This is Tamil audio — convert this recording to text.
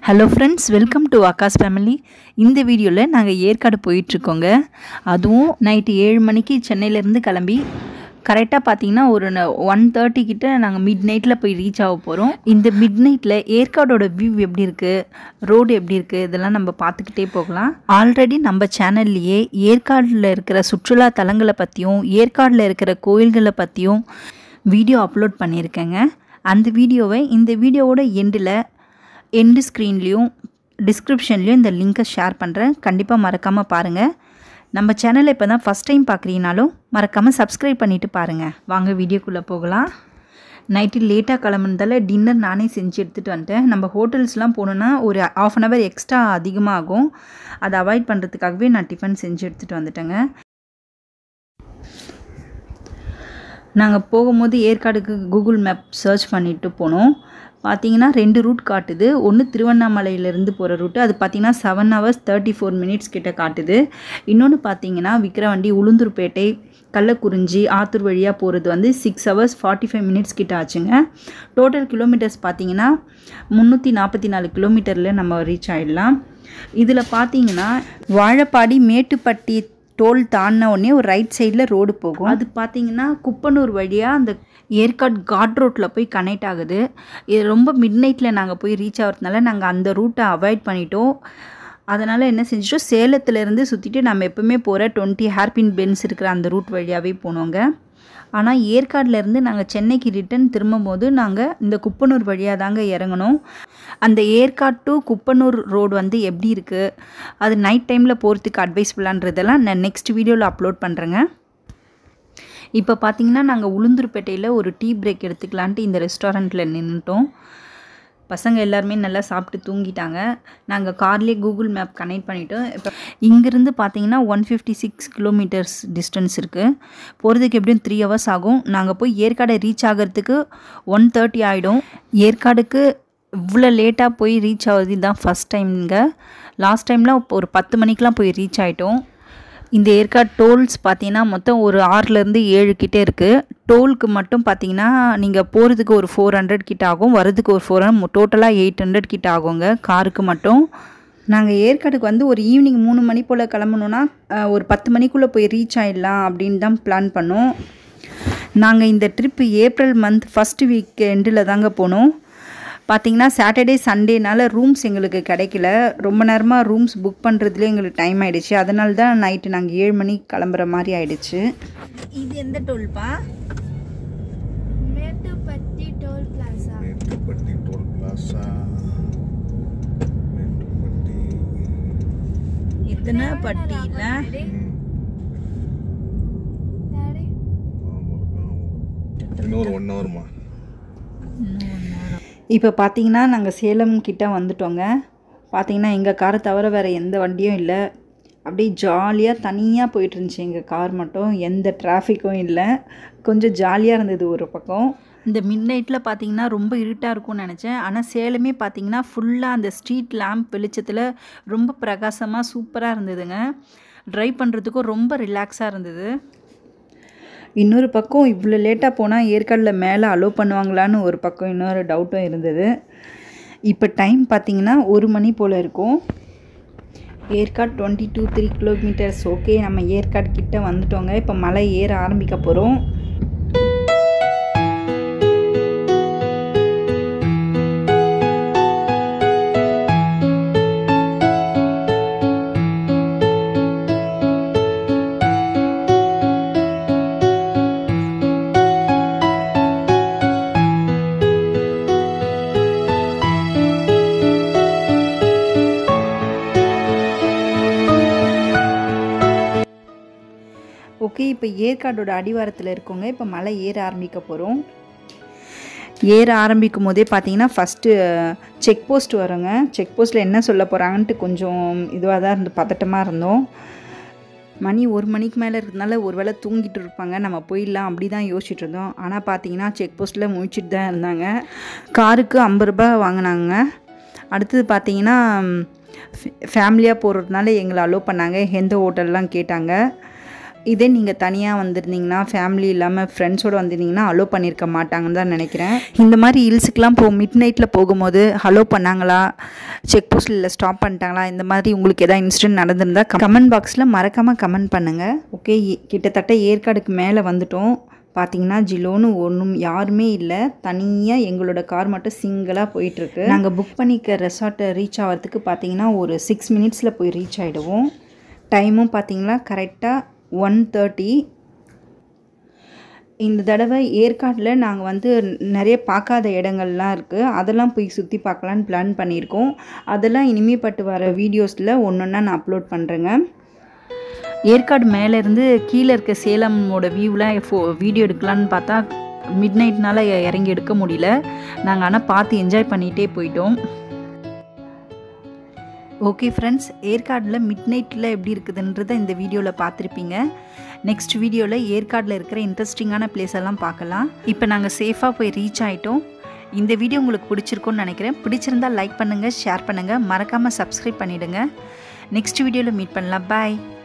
hello friends welcome to Aakash family இந்த வீடியோவில் நாங்கள் ஏற்காடு போயிட்டுருக்கோங்க அதுவும் நைட்டு ஏழு மணிக்கு சென்னையிலேருந்து கிளம்பி கரெக்டாக பார்த்தீங்கன்னா ஒரு ஒன் தேர்ட்டி கிட்ட நாங்கள் மிட் நைட்டில் போய் ரீச் ஆக போகிறோம் இந்த மிட் நைட்டில் ஏற்காடோட வியூ எப்படி இருக்குது ரோடு எப்படி இருக்குது இதெல்லாம் நம்ம பார்த்துக்கிட்டே போகலாம் ஆல்ரெடி நம்ம சேனல்லையே ஏற்காடில் இருக்கிற சுற்றுலா தலங்களை பற்றியும் ஏற்காடில் இருக்கிற கோயில்களை பற்றியும் வீடியோ அப்லோட் பண்ணியிருக்கேங்க அந்த வீடியோவை இந்த வீடியோவோட எண்டில் எண்டு ஸ்க்ரீன்லேயும் டிஸ்கிரிப்ஷன்லேயும் இந்த லிங்க்கை ஷேர் பண்ணுறேன் கண்டிப்பாக மறக்காமல் பாருங்கள் நம்ம சேனலை இப்போ தான் ஃபஸ்ட் டைம் பார்க்குறீங்கனாலும் மறக்காமல் சப்ஸ்கிரைப் பண்ணிவிட்டு பாருங்கள் வாங்க வீடியோக்குள்ளே போகலாம் நைட்டு லேட்டாக கிளம்புனதால டின்னர் நானே செஞ்சு எடுத்துகிட்டு வந்துட்டேன் நம்ம ஹோட்டல்ஸ்லாம் போகணுன்னா ஒரு ஆஃப் அன் ஹவர் எக்ஸ்ட்ரா அதிகமாகும் அதை அவாய்ட் பண்ணுறதுக்காகவே நான் டிஃபன் செஞ்சு எடுத்துகிட்டு வந்துட்டேங்க நாங்கள் போகும்போது ஏற்காடுக்கு கூகுள் மேப் சர்ச் பண்ணிட்டு போனோம் பார்த்தீங்கன்னா ரெண்டு ரூட் காட்டுது ஒன்று திருவண்ணாமலையிலேருந்து போகிற ரூட்டு அது பார்த்தீங்கன்னா seven hours thirty four minutes கிட்ட காட்டுது இன்னொன்று பார்த்தீங்கன்னா விக்கிரவண்டி உளுந்தூர்பேட்டை கள்ளக்குறிஞ்சி ஆத்தூர் வழியாக போகிறது வந்து six hours forty five minutes கிட்ட ஆச்சுங்க டோட்டல் கிலோமீட்டர்ஸ் பார்த்தீங்கன்னா முந்நூற்றி நாற்பத்தி நாலு கிலோமீட்டரில் நம்ம ரீச் ஆகிடலாம் இதில் பார்த்தீங்கன்னா வாழப்பாடி மேட்டுப்பட்டி டோல் தாண்டின உடனே ஒரு ரைட் சைடில் ரோடு போகும் அது பார்த்தீங்கன்னா குப்பனூர் வழியாக அந்த ஏற்காடு காட் ரோட்டில் போய் கனெக்ட் ஆகுது இது ரொம்ப மிட் நைட்டில் நாங்கள் போய் ரீச் ஆகிறதுனால நாங்கள் அந்த ரூட்டை அவாய்ட் பண்ணிட்டோம் அதனால் என்ன செஞ்சிட்டோம் சேலத்துலேருந்து சுற்றிட்டு நம்ம எப்போவுமே போகிற டுவெண்ட்டி ஹேர்பின் பென்ஸ் இருக்கிற அந்த ரூட் வழியாகவே போனோங்க ஆனால் ஏற்காடுலேருந்து நாங்கள் சென்னைக்கு ரிட்டன் திரும்பும்போது நாங்கள் இந்த குப்பனூர் வழியாக தாங்க இறங்கணும் அந்த ஏற்காடு டு குப்பனூர் ரோடு வந்து எப்படி இருக்குது அது நைட் டைமில் போகிறதுக்கு அட்வைஸ்ஃபுல்லான்றதெல்லாம் நான் நெக்ஸ்ட் வீடியோவில் அப்லோட் பண்ணுறேங்க இப்போ பார்த்தீங்கன்னா நாங்கள் உளுந்தூர்பேட்டையில் ஒரு டீ பிரேக் எடுத்துக்கலான்ட்டு இந்த ரெஸ்டாரண்ட்டில் நின்றுட்டோம் பசங்க எல்லாருமே நல்லா சாப்பிட்டு தூங்கிட்டாங்க நாங்கள் கார்லேயே கூகுள் மேப் கனெக்ட் பண்ணிவிட்டோம் இப்போ இங்கேருந்து பார்த்தீங்கன்னா one fifty six kilometres distance இருக்குது போகிறதுக்கு எப்படியும் த்ரீ ஹவர்ஸ் ஆகும் நாங்கள் போய் ஏற்காடை ரீச் ஆகிறதுக்கு ஒன் தேர்ட்டி ஆகிடும் ஏற்காடுக்கு இவ்வளோ லேட்டாக போய் ரீச் ஆகுது இதுதான் ஃபஸ்ட் டைம்ங்க லாஸ்ட் டைம்லாம் ஒரு பத்து மணிக்கெலாம் போய் ரீச் ஆகிட்டோம் இந்த ஏற்காடு டோல்ஸ் பார்த்தீங்கன்னா மொத்தம் ஒரு ஆறுலேருந்து ஏழு கிட்டே இருக்குது டோலுக்கு மட்டும் பார்த்தீங்கன்னா நீங்கள் போகிறதுக்கு ஒரு ஃபோர் ஹண்ட்ரட் கிட்ட ஆகும் வரதுக்கு ஒரு ஃபோர் ஹண்ட்ரட் டோட்டலாக எயிட் ஹண்ட்ரட் கிட்ட ஆகுங்க காருக்கு மட்டும் நாங்கள் ஏற்காடுக்கு வந்து ஒரு ஈவினிங் மூணு மணி போல் கிளம்பணுன்னா ஒரு பத்து மணிக்குள்ளே போய் ரீச் ஆகிடலாம் அப்படின்னு தான் பிளான் பண்ணோம் நாங்கள் இந்த trip April month first week எண்டில் தாங்க போனோம் பார்த்தீங்கன்னா சாட்டர்டே சண்டேனால ரூம்ஸ் எங்களுக்கு கிடைக்கல ரொம்ப நேரமாக ரூம்ஸ் புக் பண்ணுறதுலேயே எங்களுக்கு டைம் ஆகிடுச்சு அதனால தான் நைட்டு நாங்கள் ஏழு மணிக்கு கிளம்புற மாதிரி ஆயிடுச்சு இது எந்த டோல்ப்பா Mettupatti toll plaza Mettupatti toll plaza Mettupatti எத்தனை பட்டியில் டாடி இன்னும் ஒரு ஒன் ஹவர்மா இப்போ பார்த்தீங்கன்னா நாங்கள் சேலம் கிட்ட வந்துட்டோங்க பார்த்தீங்கன்னா எங்கள் காரை தவிர வேறு எந்த வண்டியும் இல்லை அப்படியே ஜாலியாக தனியாக போயிட்டு இருந்துச்சு எங்கள் கார் மட்டும் எந்த டிராஃபிக்கும் இல்லை கொஞ்சம் ஜாலியாக இருந்தது ஒரு பக்கம் இந்த மிட் நைட்டில் பார்த்தீங்கன்னா ரொம்ப இருட்டாக இருக்கும்னு நினச்சேன் ஆனால் சேலமே பார்த்தீங்கன்னா ஃபுல்லாக அந்த ஸ்ட்ரீட் லேம்ப் வெளிச்சத்தில் ரொம்ப பிரகாசமாக சூப்பராக இருந்ததுங்க ட்ரைவ் பண்ணுறதுக்கும் ரொம்ப ரிலாக்ஸாக இருந்தது இன்னொரு பக்கம் இவ்வளோ லேட்டாக போனால் ஏற்காடில் மேலே அலோவ் பண்ணுவாங்களான்னு ஒரு பக்கம் இன்னொரு டவுட்டும் இருந்தது இப்போ டைம் பார்த்தீங்கன்னா ஒரு மணி போல் இருக்கும் Yercaud twenty two three kilometres okay நம்ம ஏற்காடு கிட்ட வந்துட்டோங்க இப்போ மலை ஏற ஆரம்பிக்க போகிறோம் ஓகே இப்போ ஏற்காடோட அடிவாரத்தில் இருக்கோங்க இப்போ மலை ஏற ஆரம்பிக்க போகிறோம் ஏற ஆரம்பிக்கும் போதே பார்த்தீங்கன்னா ஃபஸ்ட்டு செக் போஸ்ட் வருங்க செக் போஸ்ட்டில் என்ன சொல்ல போகிறாங்கன்ட்டு கொஞ்சம் இதுவாக தான் இருந்து பதட்டமாக இருந்தோம் மணி ஒரு மணிக்கு மேலே இருக்கிறதுனால ஒரு வேளை தூங்கிட்டு இருப்பாங்க நம்ம போயிடலாம் அப்படி தான் யோசிச்சுட்டு இருந்தோம் ஆனால் பார்த்தீங்கன்னா செக் போஸ்ட்டில் முழிச்சிட்டு தான் இருந்தாங்க காருக்கு ஐம்பது ரூபாய் வாங்கினாங்க அடுத்தது பார்த்தீங்கன்னா ஃபேமிலியாக போகிறதுனால எங்களை அலோவ் பண்ணாங்க எந்த ஹோட்டல்லாம் கேட்டாங்க இதே நீங்கள் தனியாக வந்திருந்தீங்கன்னா ஃபேமிலி இல்லாமல் ஃப்ரெண்ட்ஸோடு வந்திருந்தீங்கன்னா அலோ பண்ணியிருக்க மாட்டாங்கன்னு தான் நினைக்கிறேன் இந்த மாதிரி ஹில்ஸுக்கெலாம் போ மிட் நைட்டில் போகும்போது ஹலோ பண்ணாங்களா செக் போஸ்ட்டில் ஸ்டாப் பண்ணிட்டாங்களா இந்த மாதிரி உங்களுக்கு எதாவது இன்சிடென்ட் நடந்திருந்தா கமெண்ட் பாக்ஸில் மறக்காமல் கமெண்ட் பண்ணுங்கள் ஓகே கிட்டத்தட்ட ஏற்காடுக்கு மேலே வந்துட்டோம் பார்த்தீங்கன்னா ஜிலோன்னு ஒன்றும் யாருமே இல்லை தனியாக எங்களோட கார் மட்டும் சிங்கிளாக போயிட்டுருக்கு நாங்கள் புக் பண்ணிக்க ரெசார்ட்டை ரீச் ஆகிறதுக்கு பார்த்தீங்கன்னா ஒரு சிக்ஸ் மினிட்ஸில் போய் ரீச் ஆகிடுவோம் டைமும் பார்த்தீங்கன்னா கரெக்டாக ஒன் தேர்ட்டி இந்த தடவை ஏற்காட்டில் நாங்கள் வந்து நிறைய பார்க்காத இடங்கள்லாம் இருக்குது அதெல்லாம் போய் சுற்றி பார்க்கலான்னு பிளான் பண்ணியிருக்கோம் அதெல்லாம் இனிமேப்பட்டு வர வீடியோஸில் ஒன்று ஒன்றா நான் அப்லோட் பண்ணுறேங்க ஏற்காடு மேலேருந்து கீழே இருக்க சேலமோட வியூவில் ஃபோ வீடியோ எடுக்கலான்னு பார்த்தா மிட் நைட்னால இறங்கி எடுக்க முடியல நாங்கள் ஆனால் பார்த்து என்ஜாய் பண்ணிகிட்டே போயிட்டோம் ஓகே ஃப்ரெண்ட்ஸ் ஏற்காடில் மிட் நைட்டில் எப்படி இருக்குதுன்றதை இந்த வீடியோவில் பார்த்துருப்பீங்க நெக்ஸ்ட் வீடியோவில் ஏற்காடில் இருக்கிற இன்ட்ரெஸ்டிங்கான பிளேஸ் எல்லாம் பார்க்கலாம் இப்போ நாங்கள் சேஃபாக போய் ரீச் ஆகிட்டோம் இந்த வீடியோ உங்களுக்கு பிடிச்சிருக்கும்னு நினைக்கிறேன் பிடிச்சிருந்தா லைக் பண்ணுங்கள் ஷேர் பண்ணுங்கள் மறக்காமல் சப்ஸ்கிரைப் பண்ணிவிடுங்க நெக்ஸ்ட் வீடியோவில் மீட் பண்ணலாம் பாய்